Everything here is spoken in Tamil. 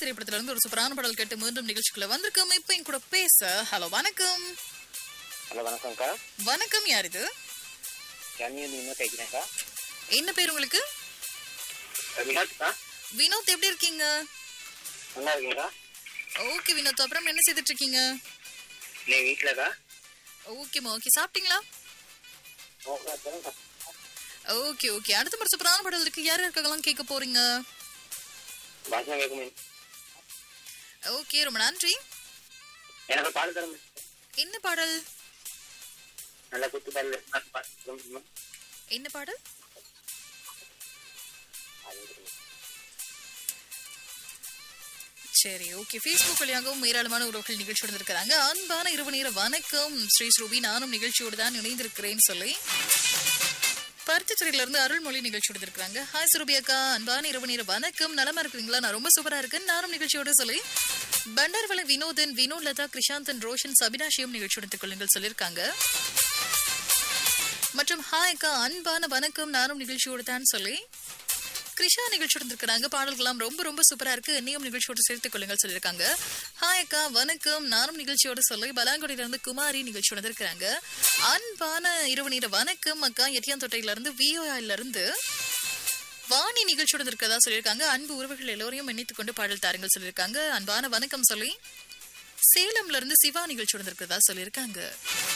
திரைப்படத்துல இருந்து ஒரு சூப்பரான பாடல் கேட்டு மீண்டும் நிகழ்ச்சிக்குள்ள வந்திருக்கோம் இப்ப என் கூட பேச ஹலோ வணக்கம் ஹலோ வணக்கம்க்கா வணக்கம் யார் இது ஜன்னியன் இன்னும் கேட்குறேன்க்கா என்ன பேர் உங்களுக்கு வினோத்க்கா வினோத் எப்படி இருக்கீங்க நல்லா இருக்கீங்களா ஓகே வினோத் அப்புறம் என்ன செய்துட்டு இருக்கீங்க நீ வீட்டிலக்கா ஓகேமா ஓகே சாப்பிட்டீங்களா ஓகே சொல்லுங்க ஓகே ஓகே அடுத்த ஒரு சூப்பரான பாடல் இருக்கு யார் இருக்கலாம் கேட்க போறீங்க பாஷா கேட்குமே ஓகே ரொம்ப நன்றி எனக்கு பால் தரமே என்ன பாடல் நல்லா குத்து பால் பால் என்ன பாடல் சரி ஓகே ஃபேஸ்புக் வழியாகவும் ஏராளமான உறவுகள் நிகழ்ச்சியோடு இருக்கிறாங்க அன்பான இரவு நேர வணக்கம் ஸ்ரீ ஸ்ரூபி நானும் நிகழ்ச்சியோடு தான் இணைந்திருக்கிறேன்னு சொல்லி பருத்தித்துறையில இருந்து அருள்மொழி நிகழ்ச்சியோடு இருக்கிறாங்க ஹாய் சுரபி அக்கா அன்பான இரவு நேர வணக்கம் நலமா இருக்கிறீங்களா நான் ரொம்ப சூப்பரா இருக்கேன் நானும் நிகழ்ச்சியோடு சொல்லி பண்டார்வளை வினோதன் வினோத் லதா கிருஷாந்தன் ரோஷன் சபினாஷியும் நிகழ்ச்சியோடு கொள்ளுங்கள் சொல்லியிருக்காங்க மற்றும் ஹாய் அக்கா அன்பான வணக்கம் நானும் நிகழ்ச்சியோடு தான் சொல்லி கிருஷா நிகழ்ச்சியோடு இருக்கிறாங்க பாடல்கள்லாம் ரொம்ப ரொம்ப சூப்பரா இருக்கு என்னையும் நிகழ்ச்சியோடு சேர்த்துக் கொள்ளுங்கள் சொல்லியிருக்காங்க ஹாய் அக்கா வணக்கம் நானும் நிகழ்ச்சியோடு சொல்லி பலாங்குடியில இருந்து குமாரி நிகழ்ச்சியோடு இருக்கிறாங்க அன்பான இரவு நேர வணக்கம் அக்கா எட்டியாந்தொட்டையில இருந்து விஓஐல இருந்து வாணி நிகழ்ச்சியோடு இருக்கிறதா சொல்லியிருக்காங்க அன்பு உறவுகள் எல்லோரையும் இணைத்துக் கொண்டு பாடல் தாருங்கள் சொல்லியிருக்காங்க அன்பான வணக்கம் சொல்லி சேலம்ல இருந்து சிவா நிகழ்ச்சியோடு இருக்கிறதா சொல்லியிருக்காங்க